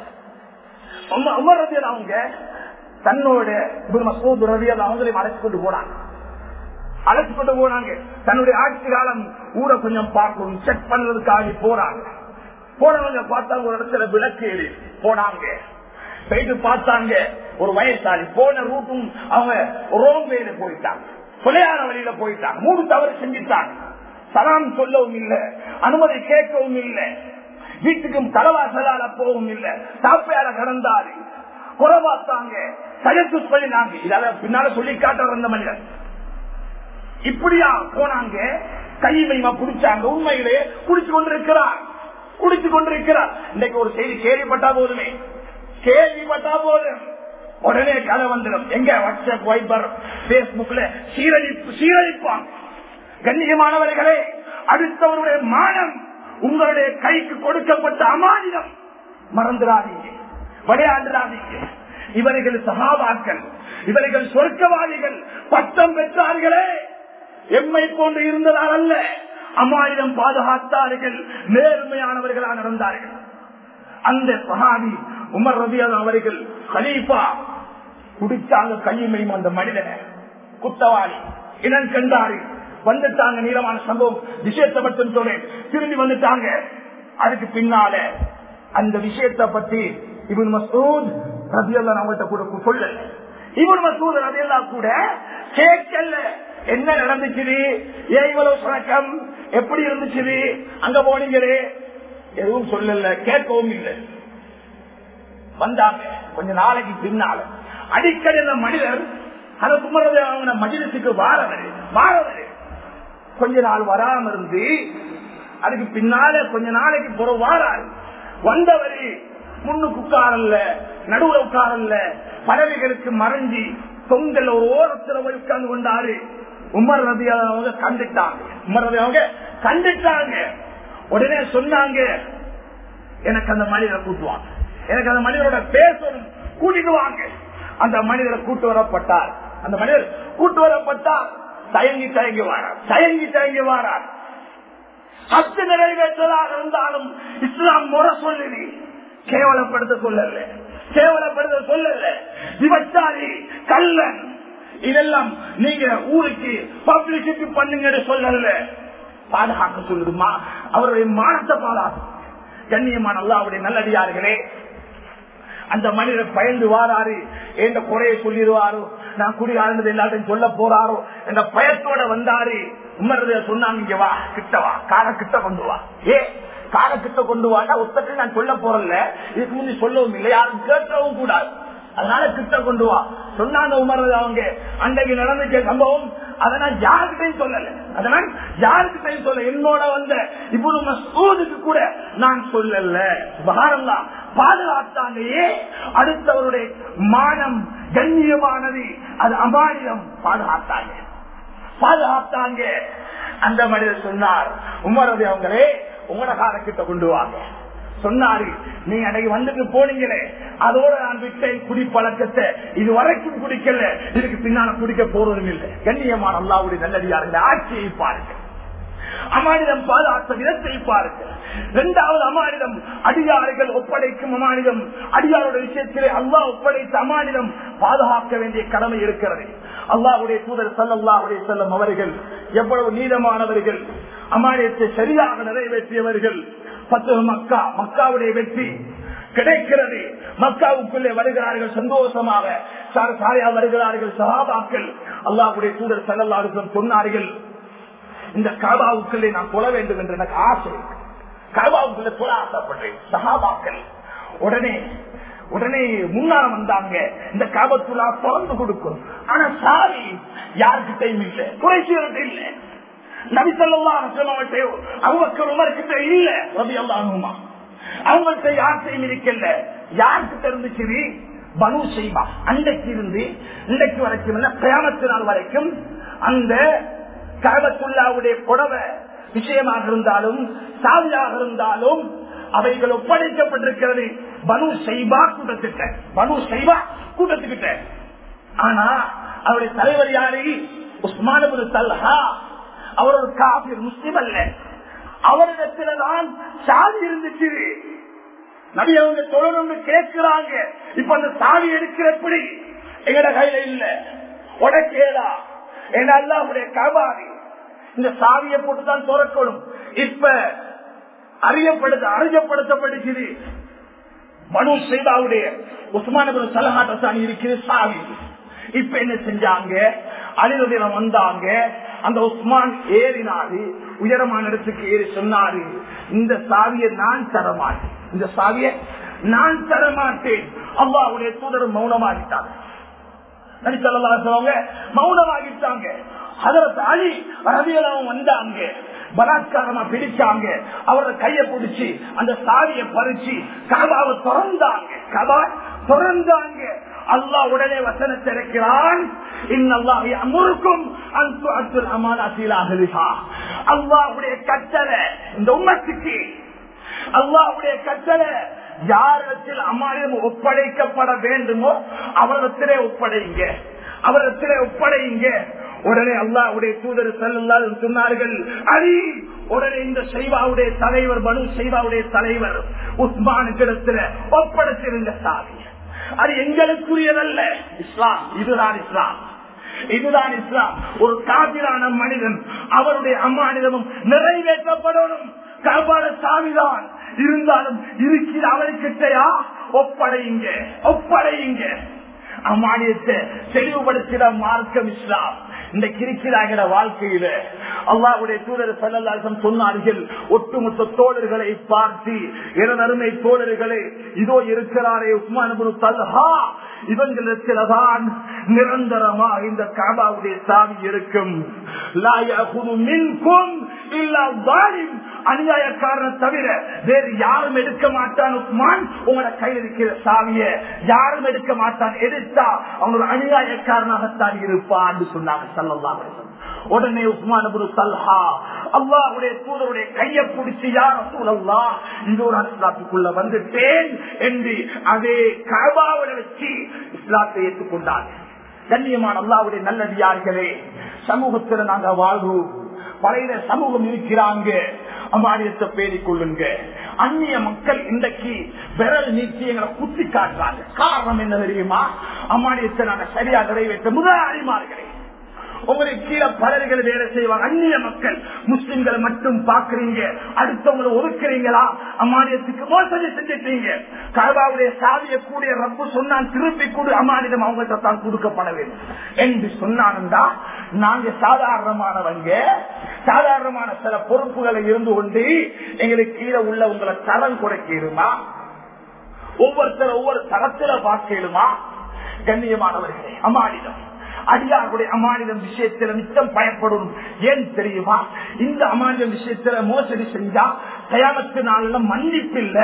உம- உமர் ரபியல் அவங்க தன்னோட இப்னு மசூத் ரபியல் அவங்களையும் அழைச்சு கொண்டு போனாங்க அழைச்சு கொண்டு போனாங்க தன்னுடைய ஆட்சி காலம் ஊரை கொஞ்சம் பார்க்கணும் செக் பண்றதுக்காக போறாங்க போனவங்க பார்த்தாங்க ஒரு இடத்துல விளக்கு ஏறி போனாங்க போயிட்டு பார்த்தாங்க ஒரு வயசாளி போன ரூட்டும் அவங்க ரோங் வேல போயிட்டாங்க கொலையான வழியில போயிட்டாங்க மூணு தவறு செஞ்சுட்டாங்க சலாம் சொல்லவும் இல்லை அனுமதி கேட்கவும் இல்லை வீட்டுக்கும் தலைவாசலால போகவும் இல்லை சாப்பையால கடந்தாரு குறை பார்த்தாங்க சஜத்து பண்ணினாங்க இதால பின்னால சொல்லி காட்ட வந்த மனிதன் இப்படியா போனாங்க கைமைமா புடிச்சாங்க உண்மையிலே குடிச்சு கொண்டிருக்கிறார் குடிச்சு கொண்டிருக்கிறார் இன்னைக்கு ஒரு செய்தி கேள்விப்பட்டா போதுமே கேள்விப்பட்டா போதும் உடனே கதை வந்துடும் எங்க வாட்ஸ்அப் வைபர் பேஸ்புக்ல சீரழிப்பு சீரழிப்பாங்க கண்ணியமானவர்களே அடுத்தவருடைய மானம் உங்களுடைய கைக்கு கொடுக்கப்பட்ட அமானிதம் மறந்துடாதீங்க விளையாண்டுடாதீங்க இவர்கள் சகாபாக்கள் இவர்கள் சொர்க்கவாதிகள் பட்டம் பெற்றார்களே எம்மை போன்று இருந்ததால் அல்ல அம்மாயிடம் பாதுகாத்தார்கள் நேர்மையானவர்களாக நடந்தார்கள் அந்த சஹாபி உமர் ரபியான் அவர்கள் கலீஃபா குடிச்சாங்க கையுமையும் அந்த மனிதனை குத்தவாளி இனம் கண்டாரு வந்துட்டாங்க நீளமான சம்பவம் விஷயத்தை மட்டும் சொன்னேன் திரும்பி வந்துட்டாங்க அதுக்கு பின்னால அந்த விஷயத்தை பத்தி இவன் மசூத் ரபியல்லா அவங்கள்ட்ட கூட சொல்லல இவன் மசூத் ரபியல்லா கூட கேட்கல என்ன நடந்துச்சு ஏன் இவ்வளவு சணக்கம் எப்படி இருந்துச்சு அங்க போனீங்களே எதுவும் சொல்லல கேட்கவும் இல்லை வந்தாங்க கொஞ்ச நாளைக்கு பின்னால அடிக்கடி அந்த மனிதர் அந்த குமரது அவங்க மஜிலிசுக்கு வாரவர் வாரவர் கொஞ்ச நாள் வராம இருந்து அதுக்கு பின்னால கொஞ்ச நாளைக்கு புற வாராரு வந்தவரு முன்னுக்கு உட்காரல்ல நடுவுல உட்காரல்ல பறவைகளுக்கு மறைஞ்சி தொங்கல் ஒரு ஓரத்துல போய் உட்கார்ந்து கொண்டாரு உமர் ரதி அவங்க கண்டுட்டாங்க உமர் ரதி அவங்க கண்டுட்டாங்க உடனே சொன்னாங்க எனக்கு அந்த மனிதரை கூட்டுவாங்க எனக்கு அந்த மனிதரோட பேசணும் கூட்டிட்டு வாங்க அந்த மனிதரை கூட்டு வரப்பட்டார் அந்த மனிதர் கூட்டு வரப்பட்டார் தயங்கி தயங்கி வாரார் தயங்கி தயங்கி வாரார் ஹத்து நிறைவேற்றதாக இருந்தாலும் இஸ்லாம் முறை சொல்லுது கேவலப்படுத்த சொல்லல கேவலப்படுத்த சொல்லல விபச்சாரி கல்லன் இதெல்லாம் நீங்க ஊருக்கு பப்ளிசிட்டி பண்ணுங்க சொல்லல பாதுகாக்க சொல்லுதுமா அவருடைய மானத்தை பாதுகாக்க கண்ணியமான அல்லாவுடைய நல்லடியார்களே அந்த மனிதர் பயந்து வாராரு என்ற குறையை சொல்லிடுவாரோ நான் குடி ஆழ்ந்தது எல்லாத்தையும் சொல்ல போறாரோ என்ற பயத்தோட வந்தாரு உமரது சொன்னாங்க இங்க வா கிட்ட வா கார கிட்ட கொண்டு வா ஏ கார கிட்ட கொண்டு வாண்டா ஒத்தத்தை நான் சொல்ல போறல இதுக்கு முந்தி சொல்லவும் இல்லை யாரும் கேட்கவும் கூடாது அதனால கிட்ட கொண்டு வா சொன்னாங்க உமரது அவங்க அன்றைக்கு நடந்துச்ச சம்பவம் அதை நான் யாருக்கிட்டையும் சொல்லல அதனால் யாருக்கிட்டையும் சொல்ல என்னோட வந்த இப்படி மசூதுக்கு கூட நான் சொல்லல சுபகாரம்லா பாதுகாத்தாங்கயே அடுத்தவருடைய மானம் கண்ணியமானது அது அமானியம் பாதுகாத்தாங்க பாதுகாத்தாங்க அந்த மனிதர் சொன்னார் உமரது அவங்களே உங்களோட காலக்கிட்ட கொண்டு வாங்க சொன்னாரு நீங்க அன்னைக்கு வந்துட்டு போனீங்களே அதோட நான் விட்டேன் குடி பழக்கத்தை இது வரைக்கும் குடிக்கல இதுக்கு பின்னால குடிக்க போறதும் இல்லை கண்ணியமான அல்லாவுடைய நல்லடியார்கள் ஆட்சியை பாருங்க அமானிதம் பாதுகாத்த விதத்தை பாருங்க இரண்டாவது அமானிதம் அடியாறுகள் ஒப்படைக்கும் அமானிதம் அடியாருடைய விஷயத்திலே அல்லாஹ் ஒப்படைத்த அமானிதம் பாதுகாக்க வேண்டிய கடமை இருக்கிறது அல்லாஹுடைய தூதர் சல்லாஹுடைய செல்லும் அவர்கள் எவ்வளவு நீளமானவர்கள் அமானியத்தை சரியாக நிறைவேற்றியவர்கள் பத்து மக்கா மக்காவுடைய வெற்றி கிடைக்கிறது மக்காவுக்குள்ளே வருகிறார்கள் சந்தோஷமாக சாரியா வருகிறார்கள் சகாபாக்கள் அல்லாஹுடைய தூதர் செல்லல்லாருக்கும் சொன்னார்கள் இந்த காபாவுக்குள்ளே நான் தொழ வேண்டும் என்று எனக்கு ஆசை காபாவுக்குள்ளே தொழ ஆசைப்படுறேன் சகாபாக்கள் உடனே உடனே முன்னால வந்தாங்க இந்த காபத்துலா திறந்து கொடுக்கும் ஆனா சாரி யாருக்கிட்டையும் இல்லை குறைச்சியர்கிட்ட இல்லை நபிசல்லா அவங்கள்ட்ட அவங்க உமர்கிட்ட இல்ல ரபி அல்லாஹுமா அவங்கள்ட்ட யார்கிட்டையும் இருக்கல யார்கிட்ட இருந்துச்சு பனு செய்வா அன்றைக்கு இருந்து இன்றைக்கு வரைக்கும் இல்ல பிரயாணத்து நாள் வரைக்கும் அந்த கரபத்துல்லாவுடைய புடவை விஷயமாக இருந்தாலும் சாவியாக இருந்தாலும் அவைகள் ஒப்படைக்கப்பட்டிருக்கிறது பனு செய்வா கூட்டத்திட்ட பனு செய்வா கூட்டத்துக்கிட்ட ஆனா அவருடைய தலைவர் யாரு உஸ்மான தல்ஹா அவர் ஒரு காபிர் முஸ்லிம் அல்ல அவரிடத்தில்தான் சாதி இருந்துச்சு நபி அவங்க தொழணும்னு கேட்கிறாங்க இப்ப அந்த சாவி எடுக்கிற எப்படி எங்கட கையில இல்ல உடக்கேதா ஏன்னா அல்லாவுடைய கபாரி இந்த சாவியை போட்டுதான் துறக்கணும் இப்ப அறியப்படுத்த அறியப்படுத்தப்பட்டுச்சு மனு செய்தாவுடைய உஸ்மான சலஹாட்டத்தான் இருக்கிற சாவி இப்ப என்ன செஞ்சாங்க அலிரதினம் வந்தாங்க அந்த உஸ்மான் ஏறினாரு உயரமான இடத்துக்கு ஏறி சொன்னாரு இந்த சாவியை நான் தரமாட்டேன் இந்த சாவியை நான் தரமாட்டேன் அல்லாவுடைய தூதர் மௌனமாகிட்டாங்க நடித்தவங்க மௌனமாகிட்டாங்க அதற்கு அழி ரவியலாம் வந்தாங்க பலாத்காரமா பிடிச்சாங்க அவரோட கைய பிடிச்சி அந்த சாவியை பறிச்சு கபாவை திறந்தாங்க கபா திறந்தாங்க அல்லாஹ் உடனே வசனத்தை இருக்கிறான் அமுருக்கும் அல்லாவுடைய கட்டளை இந்த உம்மத்துக்கு அல்லாவுடைய கட்டளை யாரிடத்தில் அமானியம் ஒப்படைக்கப்பட வேண்டுமோ அவரிடத்திலே ஒப்படைங்க அவரிடத்திலே ஒப்படைங்க உடனே அல்லாவுடைய தூதர் செல்லால் சொன்னார்கள் அலி உடனே இந்த சைவாவுடைய தலைவர் பனு சைவாவுடைய தலைவர் உஸ்மானுக்கிடத்துல ஒப்படைத்திருந்த சாவி அது எங்களுக்குரியதல்ல இஸ்லாம் இதுதான் இஸ்லாம் இதுதான் இஸ்லாம் ஒரு காபிரான மனிதன் அவருடைய அம்மானிதமும் நிறைவேற்றப்படணும் காபாட சாமிதான் இருந்தாலும் இருக்கிற அவர்கிட்டயா ஒப்படையுங்க ஒப்படையுங்க அம்மானியத்தை தெளிவுபடுத்திட மார்க்கம் இஸ்லாம் இந்த கிரிக்கிறாங்கிற வாழ்க்கையில அல்லாவுடைய தூதர் செல்லல்லாசம் சொன்னார்கள் ஒட்டுமொத்த தோழர்களை பார்த்து எனதருமை தோழர்களே இதோ இருக்கிறாரே உஸ்மான் தல்ஹா இவங்களிடத்தில்தான் நிரந்தரமா இந்த காபாவுடைய சாவி இருக்கும் அநியாயக்காரனை தவிர வேறு யாரும் எடுக்க மாட்டான் உஸ்மான் உங்களோட கையில் இருக்கிற சாவிய யாரும் எடுக்க மாட்டான் எடுத்தா அவனோட அநியாயக்காரனாகத்தான் இருப்பான் சொன்னாங்க சல்லல்லா உடனே உஸ்மான் சல்ஹா அல்லாவுடைய தூதருடைய கையை பிடிச்சி யார் சூழல்லா இன்னொரு இஸ்லாத்துக்குள்ள வந்துட்டேன் என்று அதே கபாவில வச்சு இஸ்லாத்தை ஏற்றுக்கொண்டாங்க கண்ணியமான அல்லாவுடைய நல்லடியார்களே சமூகத்தில் நாங்க வாழ்வோம் பழைய சமூகம் இருக்கிறாங்க அமானியத்தை பேணிக் கொள்ளுங்க அந்நிய மக்கள் இன்றைக்கு விரல் நீக்கி எங்களை குத்தி காட்டுறாங்க காரணம் என்ன தெரியுமா அமானியத்தை நாங்க சரியா நிறைவேற்ற முதலாளிமார்களே உங்களுக்கு கீழே பலர்கள் வேலை செய்வாங்க அந்நிய மக்கள் முஸ்லிம்களை மட்டும் பாக்குறீங்க அடுத்தவங்களை ஒதுக்குறீங்களா அமானியத்துக்கு மோசடி செஞ்சிட்டீங்க கபாவுடைய சாவிய கூடிய ரப்பு சொன்னான் திருப்பி கூடு அமானிதம் அவங்கள்ட்ட தான் கொடுக்கப்பட வேண்டும் என்று சொன்னான்டா நாங்க சாதாரணமானவங்க சாதாரணமான சில பொறுப்புகளை இருந்து கொண்டு எங்களுக்கு கீழே உள்ள உங்களை தரம் குறைக்கிடுமா ஒவ்வொருத்தர ஒவ்வொரு தரத்துல பார்க்கலுமா கண்ணியமானவர்களே அமானிதம் அடியாருடைய அமானிதம் விஷயத்துல மிச்சம் பயப்படும் ஏன் தெரியுமா இந்த அமானிதம் விஷயத்துல மோசடி செஞ்சா கயாமத்து நாள்ல மன்னிப்பு இல்ல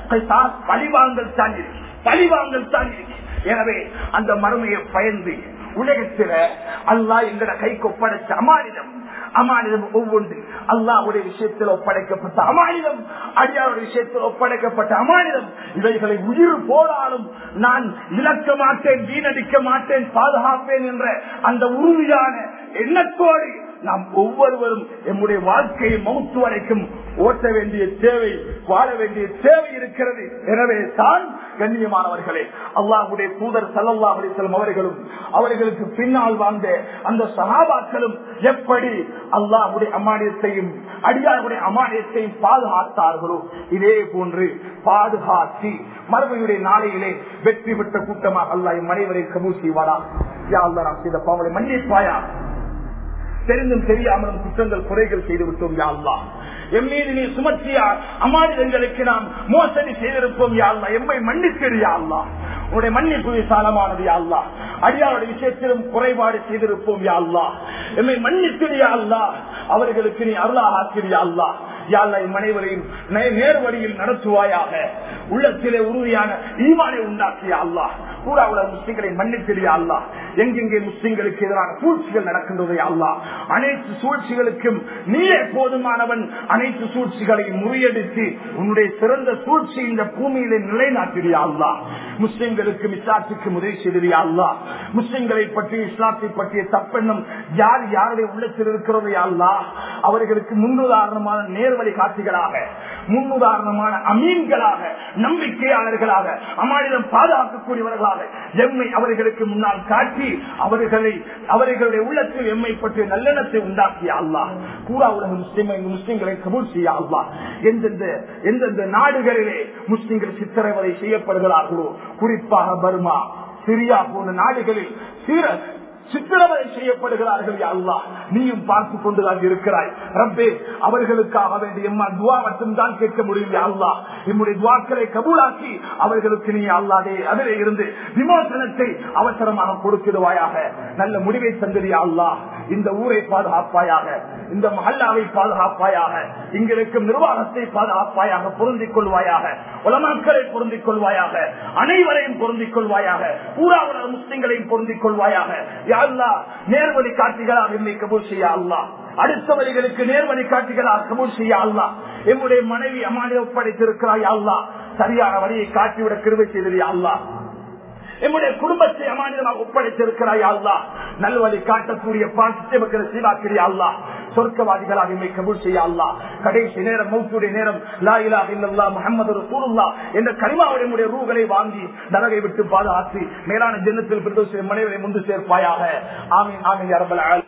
பழிவாங்கல் தான் இருக்கு பழிவாங்கல் தான் இருக்கு எனவே அந்த மறுமையை பயந்து உலகத்தில அல்லா எங்கட கைக்கு ஒப்படைச்ச அமானிதம் அமானிதம் ஒவ்வொன்று அல்லாவுடைய விஷயத்தில் ஒப்படைக்கப்பட்ட அமானிதம் அடியாருடைய விஷயத்தில் ஒப்படைக்கப்பட்ட அமானிதம் இவைகளை உயிர் போனாலும் நான் இழக்க மாட்டேன் வீணடிக்க மாட்டேன் பாதுகாப்பேன் என்ற அந்த உறுதியான எண்ணத்தோடு நாம் ஒவ்வொருவரும் நம்முடைய வாழ்க்கையை மௌத்து வரைக்கும் ஓட்ட வேண்டிய தேவை வாழ வேண்டிய தேவை இருக்கிறது எனவே தான் கண்ணியமானவர்களே அல்லாஹுடைய தூதர் சல்லல்லா அலிசல்லம் அவர்களும் அவர்களுக்கு பின்னால் வாழ்ந்த அந்த சகாபாக்களும் எப்படி அல்லாஹுடைய அமானியத்தையும் அடியாருடைய அமானியத்தையும் பாதுகாத்தார்களோ இதே போன்று பாதுகாத்து மறுமையுடைய நாளையிலே வெற்றி பெற்ற கூட்டமாக அல்லாஹ் மனைவரை கபூர் செய்வாரா யா அல்லா நாம் செய்த பாவலை மன்னிப்பாயா தெரிந்தும் தெரியாமலும் குற்றங்கள் குறைகள் செய்து விட்டோம் யாழ்லா எம் மீது நீ சுமத்தியார் அமானிதங்களுக்கு நாம் மோசடி செய்திருப்போம் யாழ்லா எம்மை மன்னித்திரு யாழ்லா உன்னுடைய மன்னிப்பு விசாலமானது யாழ்லா அடியாருடைய விஷயத்திலும் குறைபாடு செய்திருப்போம் யாழ்லா எம்மை மன்னித்திரு யாழ்லா அவர்களுக்கு நீ அருளா ஆக்கிரு யாழ்லா யாழ்லா என் மனைவரையும் நேர் வழியில் நடத்துவாயாக உள்ளத்திலே உறுதியான ஈமானை உண்டாக்கிய அல்லா பூரா உலக முஸ்லிம்களை மன்னித்திரியா அல்லா எங்கெங்கே முஸ்லிம்களுக்கு எதிரான சூழ்ச்சிகள் நடக்கின்றதை அல்லா அனைத்து சூழ்ச்சிகளுக்கும் நீயே போதுமானவன் அனைத்து சூழ்ச்சிகளையும் முறியடித்து உன்னுடைய சிறந்த சூழ்ச்சி இந்த பூமியிலே நிலைநாட்டியா அல்லா முஸ்லிம்களுக்கு இஸ்லாத்துக்கு உதவி செய்தியா அல்லா முஸ்லிம்களை பற்றி இஸ்லாத்தை பற்றிய தப்பெண்ணம் யார் யாருடைய உள்ளத்தில் இருக்கிறதோ அல்லா அவர்களுக்கு முன்னுதாரணமான நேர்வழி காட்சிகளாக முன்னுதாரணமான அமீன்களாக நம்பிக்கையாளர்களாக அம்மாநிலம் பாதுகாக்கக்கூடியவர்களாக எம்மை அவர்களுக்கு முன்னால் காட்டி அவர்களை அவர்களுடைய உள்ளத்தில் எம்மை பற்றிய நல்லெண்ணத்தை உண்டாக்கிய அல்லா பூரா உலக முஸ்லிமை முஸ்லிம்களை கபூல் செய்ய அல்லா எந்தெந்த எந்தெந்த நாடுகளிலே முஸ்லிம்கள் சித்திரவதை செய்யப்படுகிறார்களோ குறிப்பாக பர்மா சிரியா போன்ற நாடுகளில் சீர சித்திரவதை செய்யப்படுகிறார்கள் அல்லா நீயும் பார்த்து கொண்டுதான் இருக்கிறாய் ரப்பே அவர்களுக்காக வேண்டிய துவா மட்டும்தான் கேட்க முடியும் அல்லா நம்முடைய துவாக்களை கபூலாக்கி அவர்களுக்கு நீ அல்லாதே அதிலே இருந்து விமோசனத்தை அவசரமாக கொடுத்திடுவாயாக நல்ல முடிவை தந்திரியா அல்லா இந்த ஊரை பாதுகாப்பாயாக இந்த மஹல்லாவை பாதுகாப்பாயாக இங்கிருக்கும் நிர்வாகத்தை பாதுகாப்பாயாக பொருந்திக் கொள்வாயாக உலமாக்களை பொருந்திக் கொள்வாயாக அனைவரையும் பொருந்திக் கொள்வாயாக பூராவுலக முஸ்லிம்களையும் பொருந்திக் கொள்வாயாக யாழ்லா நேர்வழி காட்சிகளாக என்னை கபூல் செய்ய அல்லா அடுத்தவர்களுக்கு நேர்வழி காட்சிகளாக கபூல் செய்ய அல்லா என்னுடைய மனைவி அம்மானை ஒப்படைத்திருக்கிறாய் அல்லா சரியான வழியை காட்டிவிட கிருவை செய்தது அல்லா என்னுடைய குடும்பத்தை அமானிதமாக ஒப்படைத்திருக்கிறாய் அல்லா நல்வழி காட்டக்கூடிய பாசிட்டிவ் மக்களை சீவாக்கிறியா அல்லா சொர்க்கவாதிகளாக இமை கபூல் செய்ய அல்லா கடைசி நேரம் மௌத்துடைய நேரம் லா இலாஹ இல்லல்லா முஹம்மது ரசூலுல்லாஹ் என்ற கரிமாவுடைய ரூகளை வாங்கி நரகை விட்டு பாதுகாத்து மேலான ஜன்னத்தில் பிரதோஷ மனைவரை முந்து சேர்ப்பாயாக ஆமீன் ஆமீன் யா ரப்பல் ஆலமீன்